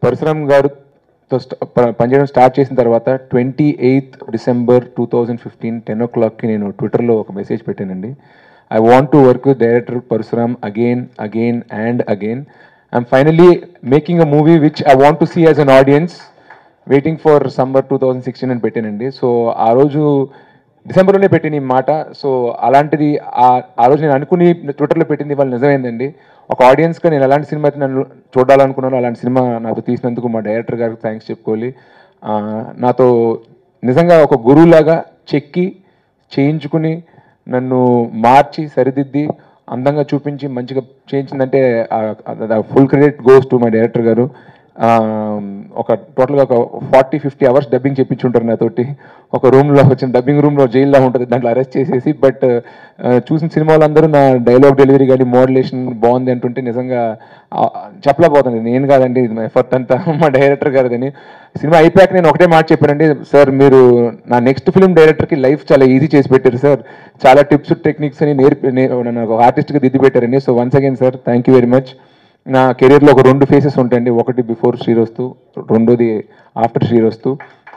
పరశురామ్ గారితో స్ట- ప- పనిచేయడం స్టార్ట్ చేసిన తర్వాత twenty eighth December two thousand fifteen ten ఓ క్లాక్కి నేను ట్విట్టర్లో ఒక మెసేజ్ పెట్టానండి I want to work with director Parasuram again again and again I'm finally making a movie which I want to see as an audience waiting for summer two thousand sixteen అని పెట్టానండి so ఆ రోజు డిసెంబర్లోనే పెట్టిన ఈ మాట so అలాంటిది ఆ ఆ రోజు నేను అనుకుని ట్విట్టర్లో పెట్టింది వాళ్ళు నిజమైందండి ఒక ఆడియన్స్గా నేను ఎలాంటి సినిమా అయితే నన్ను చూడాలనుకున్నానో అలాంటి సినిమా నాతో తీసినందుకు మా డైరెక్టర్ గారికి థ్యాంక్స్ చెప్పుకోవాలి ఆ, నాతో నిజంగా ఒక గురువులాగా చెక్కి చేయించుకుని నన్ను మార్చి సరిదిద్ది అందంగా చూపించి మంచిగా చేయించిందంటే full credit goes to my director గారు ఆ, ఒక టోటల్గా ఒక ఫార్టీ ఫిఫ్టీ అవర్స్ డబ్బింగ్ చెప్పించుంటారు నాతోటి ఒక రూమ్లో వచ్చిన డబ్బింగ్ రూమ్లో జైల్లో ఉంటుంది దాంట్లో అరెస్ట్ చేసేసి బట్ చూసిన సినిమాలు అందరూ నా డైలాగ్ డెలివరీ కానీ మోడలేషన్ బాగుంది అంటుంటే నిజంగా ఆ, చెప్పలేకపోతుంది నేను కాదండి ఎఫర్ట్ అంతా మా డైరెక్టర్ గారిదని సినిమా అయిపోయాక నేను ఒకటే మాట చెప్పానండి సార్ మీరు నా నెక్స్ట్ ఫిల్మ్ డైరెక్టర్కి లైఫ్ చాలా ఈజీ చేసి పెట్టారు సార్ చాలా టిప్స్ టెక్నిక్స్ అని నేర్పి నే- నన్ను ఒక ఆర్టిస్ట్గా దిద్ది పెట్టారండి so once again sir thank you very much నా కెరీర్లో ఒక రెండు ఫేసెస్ ఉంటాయండి ఒకటి బిఫోర్ శ్రీరస్తు రెండోది ఆఫ్టర్ శ్రీరస్తు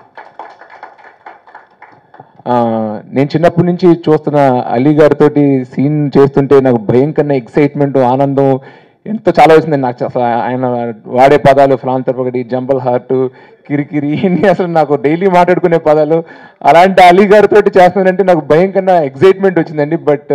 ఆ, నేను చిన్నప్పటి నుంచి చూస్తున్న అలీ గారితో సీన్ చేస్తుంటే నాకు భయం కన్నా ఎక్సైట్మెంట్ ఆనందం ఎంతో చాలా వచ్చిందండి నాకు అసలు ఆయన వాడే పదాలు ఫ్లాంతర్పగడి జంబల్ హార్ట్ కిరికిరి ఇవన్నీ అసలు నాకు డైలీ మాట్లాడుకునే పదాలు అలాంటి అలీ గారితో చేస్తున్నానంటే నాకు భయం కన్నా ఎక్సైట్మెంట్ వచ్చిందండి బట్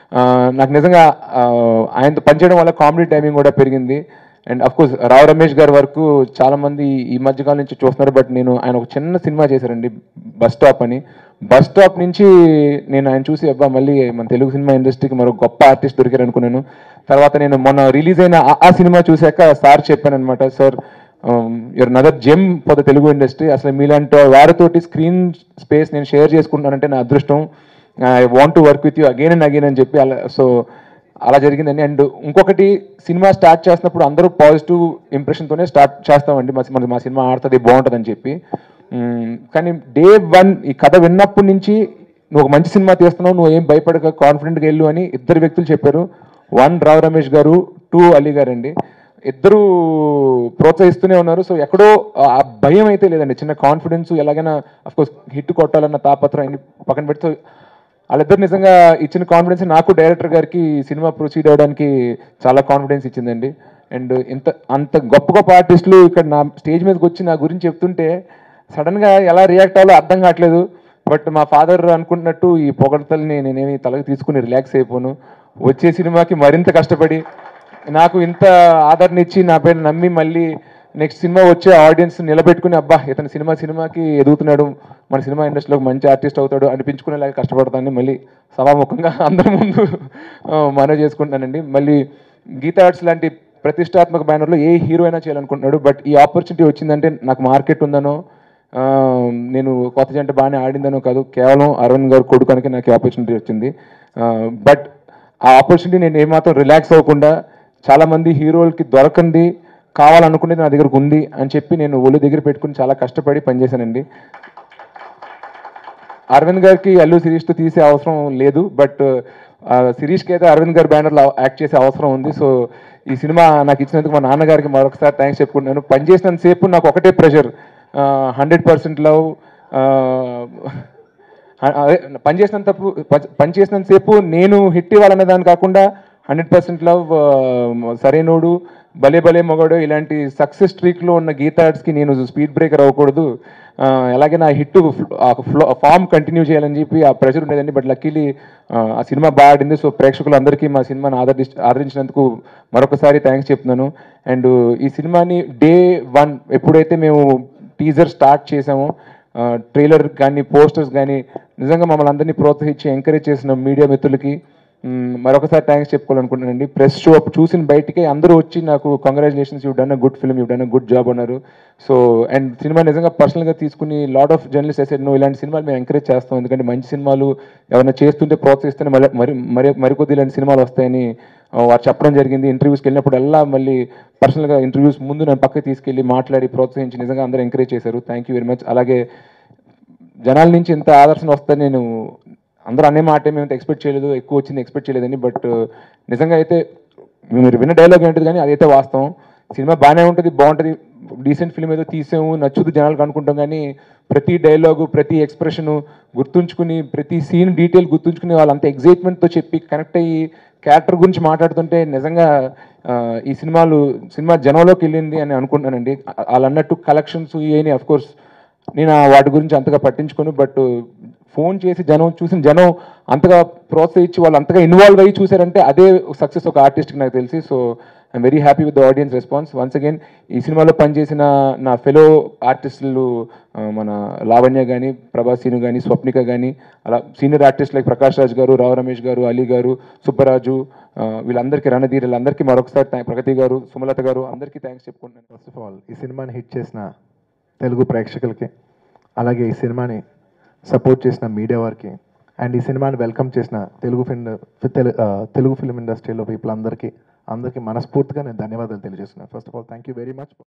నాకు నిజంగా ఆ, ఆయనతో పనిచేయడం వల్ల కామెడీ టైమింగ్ కూడా పెరిగింది and of course Rao Ramesh గారి వరకు చాలా మంది ఈ మధ్యకాలం నుంచి చూస్తున్నారు బట్ నేను ఆయన ఒక చిన్న సినిమా చేశారండి బస్ స్టాప్ అని బస్ స్టాప్ నుంచి నేను ఆయన చూసి అబ్బా మళ్ళీ మన తెలుగు సినిమా ఇండస్ట్రీకి మరో గొప్ప ఆర్టిస్ట్ దొరికారు అనుకున్నాను తర్వాత నేను మొన్న రిలీజ్ అయిన ఆ- ఆ సినిమా చూశాక సార్ చెప్పాను అనమాట sir your another gem for the Telugu industry అసలు మీలాంటి వారితోటి స్క్రీన్ స్పేస్ నేను షేర్ చేసుకుంటానంటే నా అదృష్టం I want to work with you again and again అని చెప్పి అలా సో అలా జరిగిందండి అండ్ ఇంకొకటి సినిమా స్టార్ట్ చేస్తున్నప్పుడు అందరూ పాజిటివ్ ఇంప్రెషన్తోనే స్టార్ట్ చేస్తామండి మా మన మా సినిమా ఆడుతుంది బాగుంటుందని చెప్పి మ్మ్, కానీ డే వన్ ఈ కథ విన్నప్పటి నుంచి నువ్వు ఒక మంచి సినిమా తీస్తున్నావు నువ్వు ఏం భయపడక కాన్ఫిడెంట్గా వెళ్ళు అని ఇద్దరు వ్యక్తులు చెప్పారు వన్ రావు రమేష్ గారు టూ అలీ గారు అండి ఇద్దరు ప్రోత్సహిస్తూనే ఉన్నారు సో ఎక్కడో ఆ భయం అయితే లేదండి చిన్న కాన్ఫిడెన్స్ ఎలాగైనా కోర్స్ హిట్ కొట్టాలన్న తాపత్రం పక్కన పెడితే వాళ్ళిద్దరు నిజంగా ఇచ్చిన కాన్ఫిడెన్స్ నాకు డైరెక్టర్ గారికి ఈ సినిమా ప్రొసీడ్ అవ్వడానికి చాలా కాన్ఫిడెన్స్ ఇచ్చిందండి అండ్ ఇంత అంత గొప్ప గొప్ప ఆర్టిస్టులు ఇక్కడ నా స్టేజ్ మీదకి వచ్చి నా గురించి చెప్తుంటే సడన్గా ఎలా రియాక్ట్ అవ్వాలో అర్థం కావట్లేదు బట్ మా ఫాదర్ అనుకుంటున్నట్టు ఈ పొగడతల్ని నేనేమి తలకి తీసుకుని రిలాక్స్ అయిపోను వచ్చే సినిమాకి మరింత కష్టపడి నాకు ఇంత ఆదరణ ఇచ్చి నా పేరు నమ్మి మళ్ళీ నెక్స్ట్ సినిమా వచ్చే ఆడియన్స్ నిలబెట్టుకుని అబ్బా ఇతను సినిమా సినిమాకి ఎదుగుతున్నాడు మన సినిమా ఇండస్ట్రీలో మంచి ఆర్టిస్ట్ అవుతాడు అనిపించుకునేలాగా కష్టపడతానని మళ్ళీ సభాముఖంగా అందరి ముందు ఆ, మనవి చేసుకుంటానండి మళ్ళీ గీతా ఆర్ట్స్ లాంటి ప్రతిష్టాత్మక బ్యానర్లో ఏ హీరో అయినా చేయాలనుకుంటున్నాడు బట్ ఈ ఆపర్చునిటీ వచ్చిందంటే నాకు మార్కెట్ ఉందనో ఆ, నేను కొత్త జంట బాగానే ఆడిందనో కాదు కేవలం అరవింద్ గారు కొడుకనికి నాకు ఆపర్చునిటీ వచ్చింది బట్ ఆ ఆపర్చునిటీ నేను ఏమాత్రం రిలాక్స్ అవ్వకుండా చాలా మంది హీరోలకి దొరకంది కావాలనుకునేది నా దగ్గరకు ఉంది అని చెప్పి నేను ఒళ్ళు దగ్గర పెట్టుకుని చాలా కష్టపడి పనిచేశానండి అరవింద్ గారికి అల్లు శిరీష్తో తీసే అవసరం లేదు బట్ శిరీష్కి అయితే అరవింద్ గారి బ్యానర్లో యాక్ట్ చేసే అవసరం ఉంది సో ఈ సినిమా నాకు ఇచ్చినందుకు మా నాన్నగారికి మరొకసారి థ్యాంక్స్ చెప్పుకుంటున్నాను పనిచేసినంత సేపు నాకు ఒకటే ప్రెషర్ హండ్రెడ్ పర్సెంట్ లవ్ అదే పనిచేసినంత పనిచేసినంత సేపు నేను హిట్ ఇవ్వాలనే దాని కాకుండా హండ్రెడ్ పర్సెంట్ లవ్ సరైనోడు భలే భలే మొగడు ఇలాంటి సక్సెస్ స్ట్రీక్లో ఉన్న గీతాడ్స్కి నేను స్పీడ్ బ్రేకర్ అవ్వకూడదు ఆ, అలాగే నా హిట్ ఫామ్ కంటిన్యూ చేయాలని చెప్పి ఆ ప్రెషర్ ఉండేదండి బట్ లక్కీలీ ఆ సినిమా బాగా ఆడింది సో ప్రేక్షకులందరికీ మా సినిమాని ఆదరి ఆదరించినందుకు మరొకసారి థ్యాంక్స్ చెప్తున్నాను అండ్ ఈ సినిమాని డే వన్ ఎప్పుడైతే మేము టీజర్ స్టార్ట్ చేసామో ట్రైలర్ కానీ పోస్టర్స్ కానీ నిజంగా మమ్మల్ని అందరినీ ప్రోత్సహించి ఎంకరేజ్ చేసిన మీడియా మిత్రులకి మ్, మరొకసారి థ్యాంక్స్ చెప్పుకోవాలనుకుంటున్నానండి ప్రెస్ షో అప్పుడు చూసిన బయటికి అందరూ వచ్చి నాకు congratulations you done a good film you done a good job అన్నారు సో అండ్ సినిమా నిజంగా పర్సనల్గా తీసుకుని లాట్ ఆఫ్ జర్నలిస్ట్ ఎసెడ్ నువ్వు ఇలాంటి సినిమాలు మేము ఎంకరేజ్ చేస్తాం ఎందుకంటే మంచి సినిమాలు ఎవరైనా చేస్తుంటే ప్రోత్సహిస్తేనే మరి మరి మరి మరికొద్ది ఇలాంటి సినిమాలు వస్తాయని ఆ, వారు చెప్పడం జరిగింది ఇంటర్వ్యూస్కి వెళ్ళినప్పుడల్లా మళ్ళీ పర్సనల్గా ఇంటర్వ్యూస్ ముందు నేను పక్కకి తీసుకెళ్ళి మాట్లాడి ప్రోత్సహించి నిజంగా అందరూ ఎంకరేజ్ చేశారు థ్యాంక్ యూ వెరీ మచ్ అలాగే జనాల నుంచి ఇంత ఆదర్శన వస్తుందని నేను అందరూ అనే మాట మేము ఎక్స్పెక్ట్ చేయలేదు ఎక్కువ వచ్చింది ఎక్స్పెక్ట్ చేయలేదని బట్ నిజంగా అయితే మీరు విన్న డైలాగ్ ఏంటిది కానీ అదైతే వాస్తవం సినిమా బాగానే ఉంటుంది బాగుంటుంది డీసెంట్ ఫిల్మ్ ఏదో తీసాము నచ్చుదు జనాలకు అనుకుంటాం కానీ ప్రతి డైలాగు ప్రతి ఎక్స్ప్రెషను గుర్తుంచుకుని ప్రతి సీన్ డీటెయిల్ గుర్తుంచుకుని వాళ్ళంత ఎగ్జైట్మెంట్తో చెప్పి కనెక్ట్ అయ్యి క్యారెక్టర్ గురించి మాట్లాడుతుంటే నిజంగా ఆ, ఈ సినిమాలు సినిమా జనంలోకి వెళ్ళింది అని అనుకుంటున్నానండి వాళ్ళు అన్నట్టు కలెక్షన్స్ ఇవన్నీ అఫ్ కోర్స్ నేను ఆ వాటి గురించి అంతగా పట్టించుకోను బట్ ఫోన్ చేసి జనం చూసిన జనం అంతగా ప్రోత్సహించి వాళ్ళు అంతగా ఇన్వాల్వ్ అయ్యి చూసారంటే అదే సక్సెస్ ఒక ఆర్టిస్ట్కి నాకు తెలిసి so I'm very happy with the audience response once again ఈ సినిమాలో పనిచేసిన నా ఫెలో ఆర్టిస్టులు ఆ, మన లావణ్య కానీ ప్రభాసీను కానీ స్వప్నిక కానీ అలా senior artist like Prakash Raj గారు రావు రమేష్ గారు అలీ గారు సుబ్బరాజు ఆ, వీళ్ళందరికీ రణధీర్ వీళ్ళందరికీ మరొకసారి థాంక్- ప్రగతి గారు సుమలత గారు అందరికీ థ్యాంక్స్ చెప్పుకుంటున్నాను ఫస్ట్ ఆఫ్ ఆల్ ఈ సినిమాని హిట్ చేసిన తెలుగు ప్రేక్షకులకి అలాగే ఈ సినిమాని సపోర్ట్ చేసిన మీడియా వారికి అండ్ ఈ సినిమాని వెల్కమ్ చేసిన తెలుగు ఫిల్మ్ తెలుగు ఫిల్మ్ ఇండస్ట్రీలో పీపుల్ అందరికీ అందరికీ మనస్ఫూర్తిగా నేను ధన్యవాదాలు తెలియజేస్తున్నాను first of all thank you very much